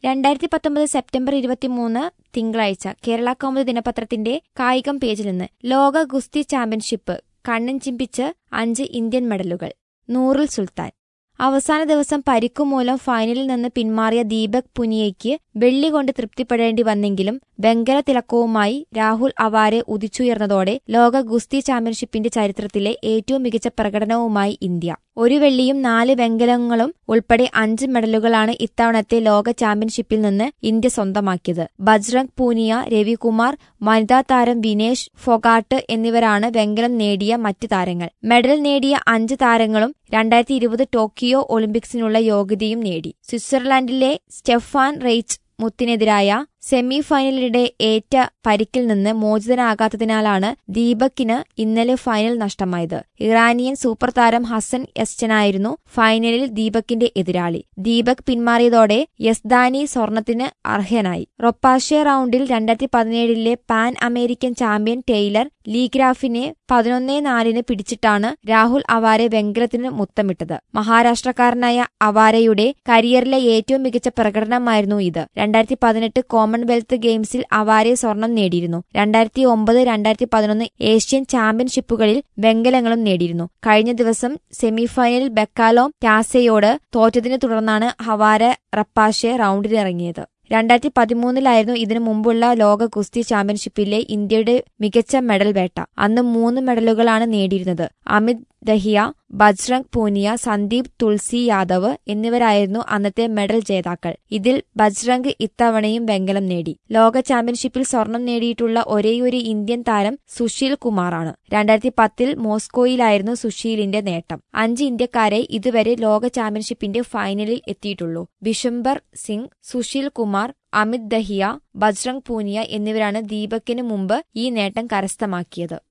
രണ്ടായിരത്തി പത്തൊമ്പത് സെപ്റ്റംബർ ഇരുപത്തിമൂന്ന് തിങ്കളാഴ്ച കേരള കൗമുദി ദിനപത്രത്തിന്റെ കായികം പേജിൽ നിന്ന് ലോക ഗുസ്തി ചാമ്പ്യൻഷിപ്പ് കണ്ണൻ ചിമ്പിച്ച് അഞ്ച് ഇന്ത്യൻ മെഡലുകൾ നൂറുൽ സുൽത്താൻ അവസാന ദിവസം പരിക്കുമൂലം ഫൈനലിൽ നിന്ന് പിന്മാറിയ ദീപക് പുനിയയ്ക്ക് വെള്ളി കൊണ്ട് തൃപ്തിപ്പെടേണ്ടി വന്നെങ്കിലും വെങ്കല തിലക്കവുമായി രാഹുൽ അവാരെ ഉദിച്ചുയർന്നതോടെ ലോക ഗുസ്തി ചാമ്പ്യൻഷിപ്പിന്റെ ചരിത്രത്തിലെ ഏറ്റവും മികച്ച പ്രകടനവുമായി ഇന്ത്യ ഒരു വെള്ളിയും നാല് വെങ്കലങ്ങളും ഉൾപ്പെടെ അഞ്ച് മെഡലുകളാണ് ഇത്തവണത്തെ ലോക ചാമ്പ്യൻഷിപ്പിൽ നിന്ന് ഇന്ത്യ സ്വന്തമാക്കിയത് ബജ്രംഗ് പൂനിയ രവികുമാർ വനിതാ താരം വിനേഷ് ഫൊഗാട്ട് എന്നിവരാണ് വെങ്കലം നേടിയ മറ്റ് താരങ്ങൾ മെഡൽ നേടിയ അഞ്ച് താരങ്ങളും രണ്ടായിരത്തി ഇരുപത് ടോക്കിയോ ഒളിമ്പിക്സിനുള്ള യോഗ്യതയും നേടി സ്വിറ്റ്സർലാൻഡിലെ സ്റ്റെഫാൻ റെയ്ച്ച് മുത്തിനെതിരായ സെമി ഫൈനലിനിടെ ഏറ്റ പരിക്കിൽ നിന്ന് മോചിതനാകാത്തതിനാലാണ് ദീപക്കിന് ഇന്നലെ ഫൈനൽ നഷ്ടമായത് ഇറാനിയൻ സൂപ്പർ താരം ഹസൻ എസ്റ്റനായിരുന്നു ഫൈനലിൽ ദീപക്കിന്റെ എതിരാളി ദീപക് പിന്മാറിയതോടെ യസ്ദാനി സ്വർണത്തിന് അർഹനായി റൊപ്പാഷെ റൌണ്ടിൽ രണ്ടായിരത്തി പതിനേഴിലെ പാൻ അമേരിക്കൻ ചാമ്പ്യൻ ടെയ്ലർ ലീഗ്രാഫിനെ പതിനൊന്നേ നാലിന് പിടിച്ചിട്ടാണ് രാഹുൽ അവാരെ വെങ്കലത്തിന് മുത്തമിട്ടത് മഹാരാഷ്ട്രക്കാരനായ അവാരയുടെ കരിയറിലെ ഏറ്റവും മികച്ച പ്രകടനമായിരുന്നു ഇത് രണ്ടായിരത്തി പതിനെട്ട് കോമൺവെൽത്ത് ഗെയിംസിൽ അവാരെ സ്വർണം നേടിയിരുന്നു രണ്ടായിരത്തി ഒമ്പത് രണ്ടായിരത്തി പതിനൊന്ന് ഏഷ്യൻ ചാമ്പ്യൻഷിപ്പുകളിൽ വെങ്കലങ്ങളും നേടിയിരുന്നു കഴിഞ്ഞ ദിവസം സെമിഫൈനലിൽ ബെക്കാലോം ടാസയോട് തോറ്റതിനെ തുടർന്നാണ് ഹവാര റപ്പാഷെ റൌണ്ടിലിറങ്ങിയത് രണ്ടായിരത്തി പതിമൂന്നിലായിരുന്നു ഇതിനു മുമ്പുള്ള ലോക ഗുസ്തി ചാമ്പ്യൻഷിപ്പിലെ ഇന്ത്യയുടെ മികച്ച മെഡൽ വേട്ട അന്ന് മൂന്ന് മെഡലുകളാണ് നേടിയിരുന്നത് അമിത് ദഹിയ ബജ്രംഗ് പൂനിയ സന്ദീപ് തുൾസി യാദവ് എന്നിവരായിരുന്നു അന്നത്തെ മെഡൽ ജേതാക്കൾ ഇതിൽ ബജ്രംഗ് ഇത്തവണയും വെങ്കലം നേടി ലോക ചാമ്പ്യൻഷിപ്പിൽ സ്വർണം നേടിയിട്ടുള്ള ഒരേയൊരു ഇന്ത്യൻ താരം സുശീൽ കുമാറാണ് രണ്ടായിരത്തി പത്തിൽ മോസ്കോയിലായിരുന്നു സുശീലിന്റെ നേട്ടം അഞ്ച് ഇന്ത്യക്കാരെ ഇതുവരെ ലോക ചാമ്പ്യൻഷിപ്പിന്റെ ഫൈനലിൽ എത്തിയിട്ടുള്ളൂ ബിഷംബർ സിംഗ് സുശീൽ കുമാർ അമിത് ദഹിയ ബജ്രംഗ് പൂനിയ എന്നിവരാണ് ദീപക്കിന് മുമ്പ് ഈ നേട്ടം കരസ്ഥമാക്കിയത്